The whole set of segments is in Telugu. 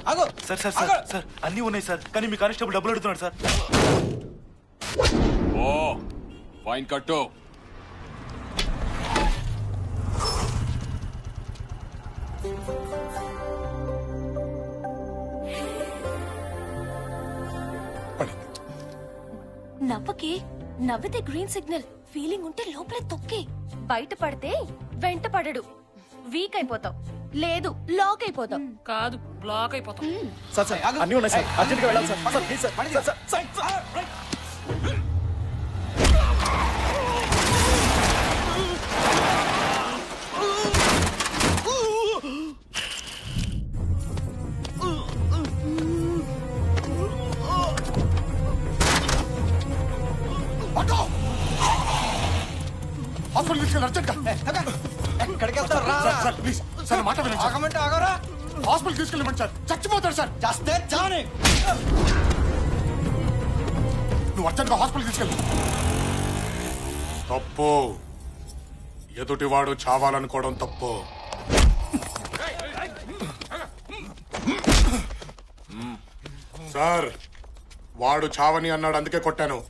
ఆగు సార్ సార్ సార్ సార్ అన్నీ ఉన్నాయి సార్ కానీ మీ కానిస్టేబుల్ డబ్బులు అడుగుతున్నాడు సార్ ఓ ఫైన్ కట్టు నవ్వకే నవ్వితే గ్రీన్ సిగ్నల్ ఫీలింగ్ ఉంటే లోపలే తొక్కి బయట పడితే వెంట పడడు వీక్ అయిపోతావు లేదు లాక్ అయిపోతావు కాదు బ్లాక్ అయిపోతాం సార్ సార్ అన్నీ ఉన్నాయి సార్ అర్జెంట్ గా వెళ్ళాలి sir sir please sir sir, sir sir sir hospital తీసుకెళ్ళి అర్జెంట్ ఎక్కడికి వెళ్తావు రా సార్ సార్ ప్లీజ్ సార్ మాట వినండి సార్ ఆగమంటే ఆగరా హాస్పిటల్ తీసుకెళ్ళమండి సార్ చచ్చిపోతాడు సార్ చేస్తే చాని నువ్వు అర్జెంట్ గా హాస్పిటల్ తీసుకెళ్ళు తప్పు ఎదుటివాడు చావాలనుకోవడం తప్పు సార్ వాడు చావని అన్నాడు అందుకే కొట్టాను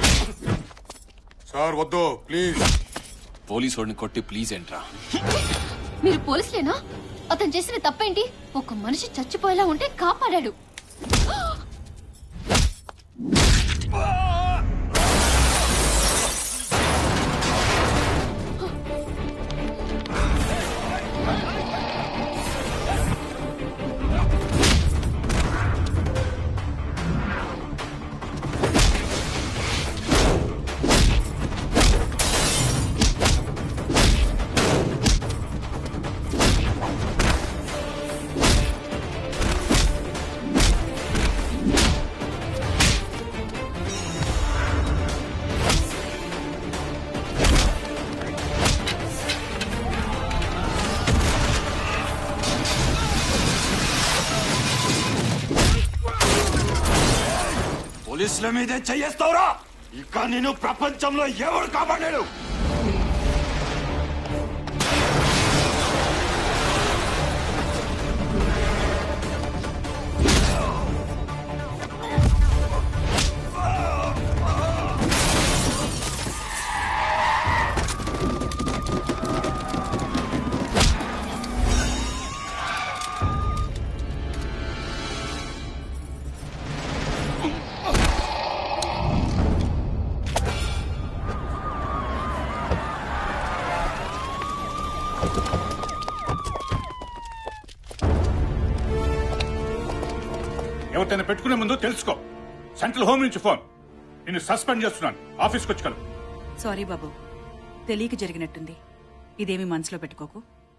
సార్ వద్దు ప్లీజ్ పోలీసు వాడిని కొట్టి ప్లీజ్ ఎంట్రా మీరు పోలీసులేనా అతను చేసిన తప్పేంటి ఒక మనిషి చచ్చిపోయేలా ఉంటే కాపాడాడు పోలీసుల మీదే చెయ్యేస్తావురా ఇక నేను ప్రపంచంలో ఎవరు కాపాడాడు ఎవరికైనా పెట్టుకునే ముందు తెలుసుకో సెంట్రల్ హోమ్ నుంచి ఫోన్ నిన్ను సస్పెండ్ చేస్తున్నాను ఆఫీస్కి వచ్చి కలు సారీ బాబు తెలియక జరిగినట్టుంది ఇదేమి మనసులో పెట్టుకోకు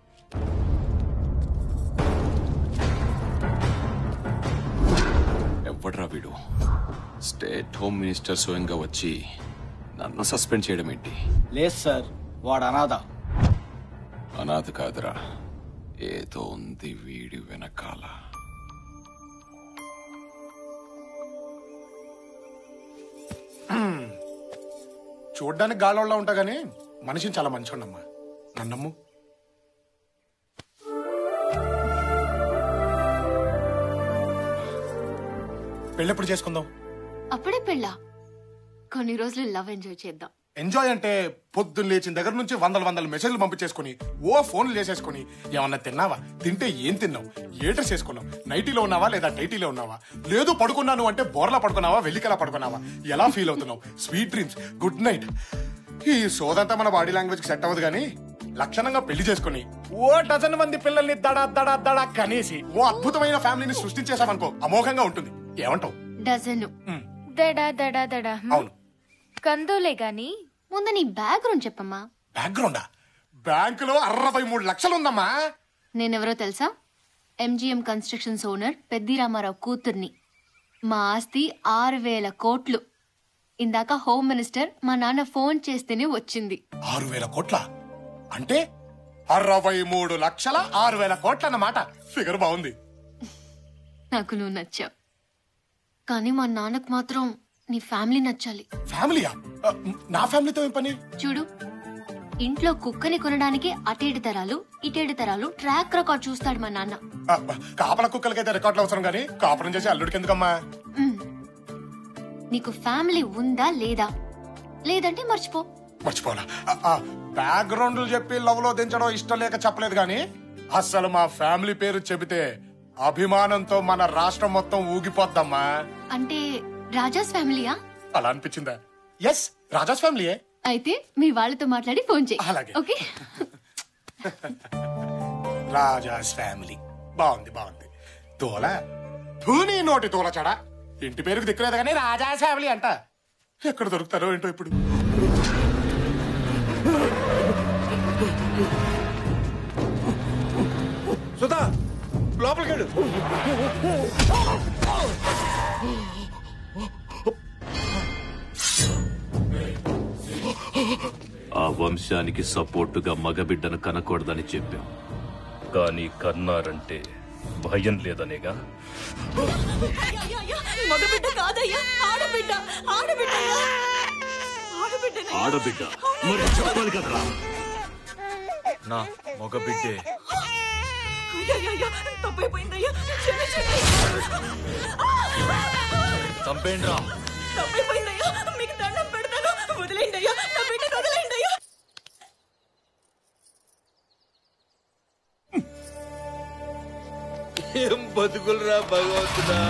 ఎవడ్రా వీడు స్టేట్ హోమ్ మినిస్టర్ స్వయంగా వచ్చి నన్ను సస్పెండ్ చేయడం ఏంటి లేదు సార్ వాడు అనాథ అనాథ కాదురా ఏదో ఉంది వీడి వెనకాల చూడ్డానికి గాలోళ్ళ ఉంటా గానీ మనిషిని చాలా మంచోడమ్మా నన్నమ్ము పెళ్ళెప్పుడు చేసుకుందాం అప్పుడే పెళ్ళా కొన్ని రోజులు లవ్ ఎంజాయ్ చేద్దాం ఎంజాయ్ అంటే పొద్దున్న లేచిన దగ్గర నుంచి వందల వందల మెసేజ్లు పంపించేసుకుని ఓ ఫోన్లు చేసేసుకుని ఏమన్నా తిన్నావా తింటే ఏం తిన్నావు ఏ డ్రెస్ వేసుకున్నావు నైటీలో ఉన్నావా లేదా టైటీలో ఉన్నావా లేదు పడుకున్నాను అంటే బోర్లా పడుకున్నావా వెల్లికలా పడుకున్నావా ఎలా ఫీల్ అవుతున్నావు స్వీట్ డ్రీమ్స్ గుడ్ నైట్ ఈ సోదంతా మన బాడీ లాంగ్వేజ్ సెట్ అవ్వదు కానీ లక్షణంగా పెళ్లి చేసుకుని ఓ డజన్ మంది పిల్లల్ని దడా దడా దడా కనేసి ఓ అద్భుతమైన ఫ్యామిలీని సృష్టించేసామనుకో అమోఘంగా ఉంటుంది ఏమంటావు డజన్ దడా దడా దడా అవును కందులే గాని ముందు నీ బ్యాక్గ్రౌండ్ చెప్పమ్మా బ్యాక్గ్రౌండా బ్యాంకులో అరవై మూడు లక్షలు ఉందమ్మా నేనెవరో తెలుసా MGM constructions owner Peddi Ramarao కూతుర్ని మా ఆస్తి ఆరు వేల కోట్లు ఇందాక హోమ్ మినిస్టర్ మా నాన్న ఫోన్ చేస్తేనే వచ్చింది ఆరు వేల కోట్ల అంటే అరవై మూడు లక్షల ఆరు వేల కోట్ల అన్నమాట ఫిగర్ బాగుంది నాకు నువ్వు నచ్చావు కానీ మా నాన్నకు మాత్రం నీ ఫ్యామిలీ నచ్చాలి ఫ్యామిలీయా ఆ, నా ఫ్యామిలీతో ఏం పని చూడు ఇంట్లో కుక్కని కొనడానికి అటేడు తరాలు ఇటేడు తరాలు ట్రాక్ రికార్డ్ చూస్తాడు మా నాన్న అబ్బా, కాపల కుక్కలకైతే రికార్డులు అవసరం కానీ కాపురం చేసి అల్లుడికి ఎందుకమ్మా మ్. నీకు ఫ్యామిలీ ఉందా లేదా లేదంటే మర్చిపో మర్చిపోవాలా బ్యాక్గ్రౌండ్లు చెప్పి లవ్ లో దించడం ఇష్టం లేక చెప్పలేదు కానీ అస్సలు మా ఫ్యామిలీ పేరు చెబితే అభిమానంతో మన రాష్ట్రం మొత్తం ఊగిపోద్దమ్మా అంటే రాజాస్ ఫ్యామిలీయా అలా అనిపించిందా ఎస్ రాజాస్ ఫ్యామిలీయే అయితే మీ వాళ్ళతో మాట్లాడి ఫోన్ చేయి అలాగే. ఓకే రాజాస్ ఫ్యామిలీ బాగుంది బాగుంది తోల ధూని నోటి తోల చెడ ఇంటి పేరుకు దిక్కులేదు కానీ రాజాస్ ఫ్యామిలీ అంట ఎక్కడ దొరుకుతారో ఏంటో ఇప్పుడు సుధా లోపలికి వెళ్ళు ఆ వంశానికి సపోర్టుగా మగబిడ్డను కనకూడదని చెప్పాం కానీ కన్నారంటే భయం లేదనేగా మగబిడ్డ కాదయ్యా ఆడబిడ్డ ఆడబిడ్డ ఆడబిడ్డ ఆడబిడ్డ మరి చెప్పాలి కదరా నా మగ బిడ్డే తప్పైపోయిందయ్యా క్షమించండి. చంపేండి రా తప్పైపోయిందయ్యా మీకు దండం పెడతాను వదిలేయండి అయ్యా నా బిడ్డను వదిలేయండి అయ్యా ఏం బతుకులరా భగవంతుడా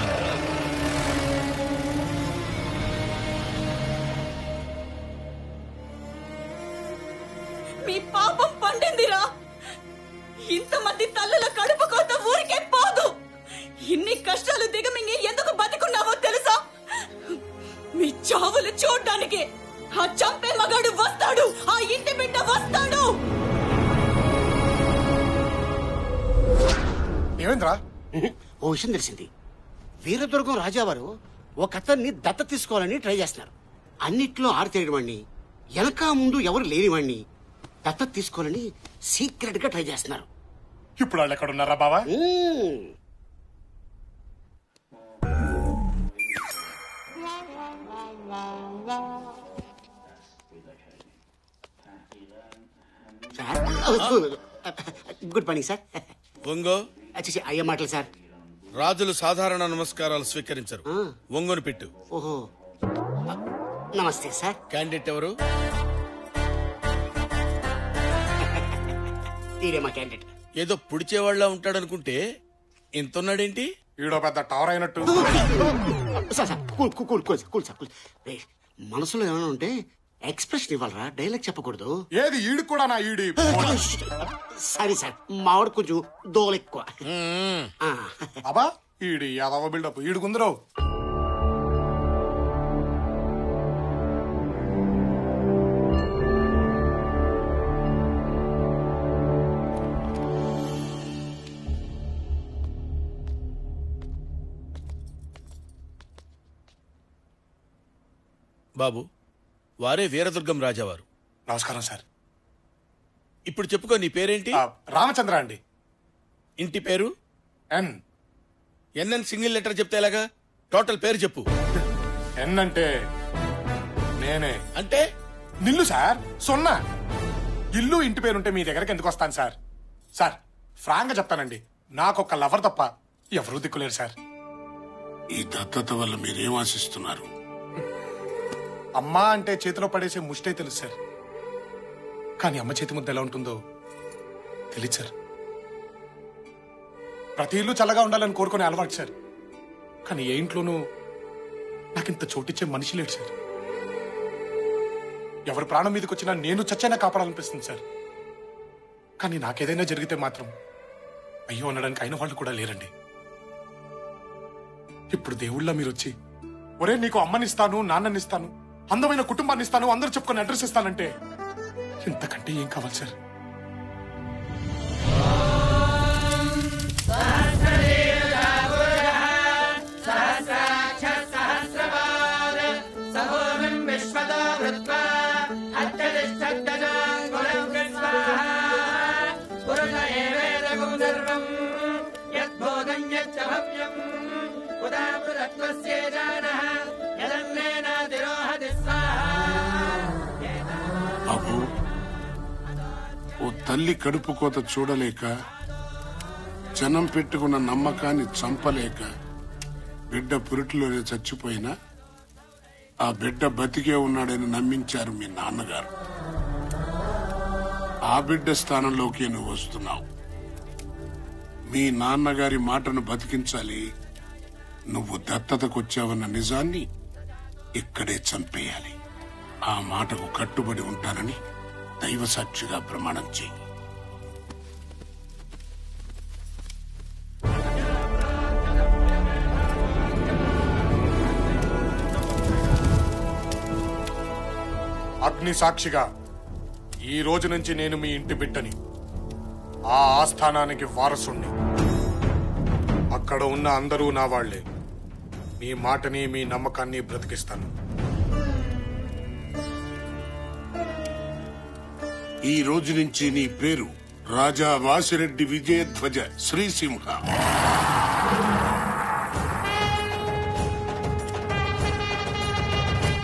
మీ పాపం పండిందిరా ఇంతమంది తల్లుల కడుపు కోత ఊరికే పోదు ఇన్ని కష్టాలు దిగమింగి ఎందుకు బతికున్నావో తెలుసా మీ చావులు చూడ్డానికి ఆ చంపే మగాడు వస్తాడు ఆ ఇంటి బిడ్డ వస్తాడు ఏమైందిరా ఓ విషయం తెలిసింది వీరదుర్గం రాజావారు ఒక అతన్ని దత్త తీసుకోవాలని ట్రై చేస్తున్నారు అన్నిట్లో ఆరితేయడవాణ్ణి వెనక ముందు ఎవరు లేనివాణ్ణి దత్త తీసుకోవాలని సీక్రెట్ గా ట్రై చేస్తున్నారు ఇప్పుడు వాళ్ళు ఎక్కడ ఉన్నారా బావా మ్మ్. సార్ గుడ్ మార్నింగ్ సార్ ఒంగో వచ్చేసి అయ్యే మాటలు సార్ రాజులు సాధారణ నమస్కారాలు స్వీకరించరు ఆ. ఒంగోని పెట్టు ఓహో నమస్తే సార్ క్యాండిడేట్ ఎవరు ఈడే మా క్యాండిడేట్ ఏదో పుడిచేవాళ్ళ ఉంటాడనుకుంటే ఇంతున్నాడేంటి ఈడో పెద్ద టవర్ అయినట్టు sir sir cool cool cool cool cool sir cool రే, మనసులో ఏమైనా ఉంటే ఎక్స్ప్రెషన్ ఇవ్వాలరా డైలాగ్ చెప్పకూడదు ఏది ఈడు కూడా నా ఈడి సారీ సార్ మావాడు కొంచెం దోల ఎక్కువ ఆ, అబ్బా ఈడి యాదవ బిల్డప్ ఈడుకుందరో బాబు వారే వీరదుర్గం రాజావారు నమస్కారం సార్ ఇప్పుడు చెప్పుకో నీ పేరేంటి ఆ, రామచంద్ర అండి ఇంటి పేరు ఎన్ ఎన్ఎన్ సింగిల్ లెటర్ చెప్తే ఎలాగా టోటల్ పేరు చెప్పు ఎన్ అంటే నేనే అంటే నిల్లు సార్ సున్నా ఇల్లు ఇంటి పేరుంటే మీ దగ్గరికి ఎందుకు వస్తాను సార్ సార్ ఫ్రాంక్ గా చెప్తానండి నాకొక్క లవర్ తప్ప ఎవరూ దిక్కులేరు సార్ ఈ దత్తత వల్ల మీరేం ఆశిస్తున్నారు అమ్మా అంటే చేతిలో పడేసే ముష్టే తెలుసు సార్ కానీ అమ్మ చేతి ముద్ద ఎలా ఉంటుందో తెలియదు సార్ ప్రతి ఇల్లు చల్లగా ఉండాలని కోరుకునే అలవాటు సార్ కానీ ఏ ఇంట్లోనూ నాకింత చోటిచ్చే మనిషి లేడు సార్ ఎవరి ప్రాణం మీదకి వచ్చినా నేను చచ్చైనా కాపాడాలనిపిస్తుంది సార్ కానీ నాకేదైనా జరిగితే మాత్రం అయ్యో అనడానికి అయిన వాళ్ళు కూడా లేరండి ఇప్పుడు దేవుళ్ళ మీరు వచ్చి ఒరే నీకు అమ్మనిస్తాను నాన్ననిస్తాను అందమైన కుటుంబాన్ని ఇస్తాను అందరూ చెప్పుకొని అడ్రస్ ఇస్తానంటే ఇంతకంటే ఏం కావాలి సార్ బాబు తల్లి కడుపు కోత చూడలేక జనం పెట్టుకున్న నమ్మకాన్ని చంపలేక బిడ్డ పురిటిలోనే చచ్చిపోయినా ఆ బిడ్డ బతికే ఉన్నాడని నమ్మించారు మీ నాన్నగారు ఆ బిడ్డ స్థానంలోకి నువ్వు వస్తున్నావు మీ నాన్నగారి మాటను బతికించాలి నువ్వు దత్తతకొచ్చావన్న నిజాన్ని ఇక్కడే చంపేయాలి ఆ మాటకు కట్టుబడి ఉంటానని దైవ సాక్షిగా ప్రమాణం చేయి అగ్ని సాక్షిగా ఈ రోజు నుంచి నేను మీ ఇంటి బిడ్డని ఆ ఆస్థానానికి వారసుణ్ణి అక్కడ ఉన్న అందరూ నా వాళ్లే మీ మాటని మీ నమ్మకాన్ని బ్రతికిస్తాను ఈ రోజు నుంచి నీ పేరు రాజా వాసిరెడ్డి విజయధ్వజ శ్రీసింహ